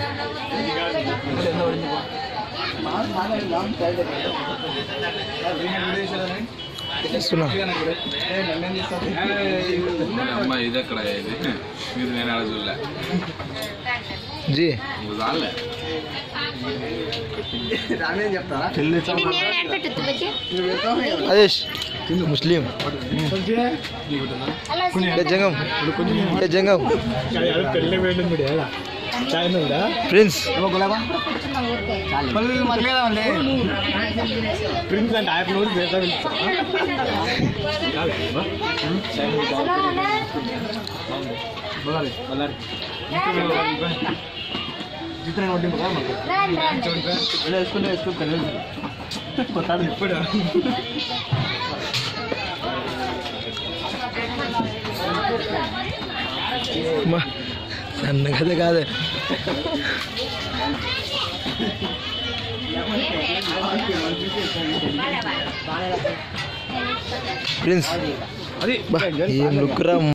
చేస్తున్నా అమ్మ ఇది ఎక్కడ ఇది మీరు నేను అలా చూడలే జీ నువ్వు చాలే ఇది నేను ఎడపెట్టొద్దు బజ్జి ఆదేశ్ ముస్లిం అలా ఏ జంగం ఏ జంగం ప్రిన్స్ అమ్మా సన్నగదే కాదే ప్రిన్స్ బా, ఏం లుక్ రా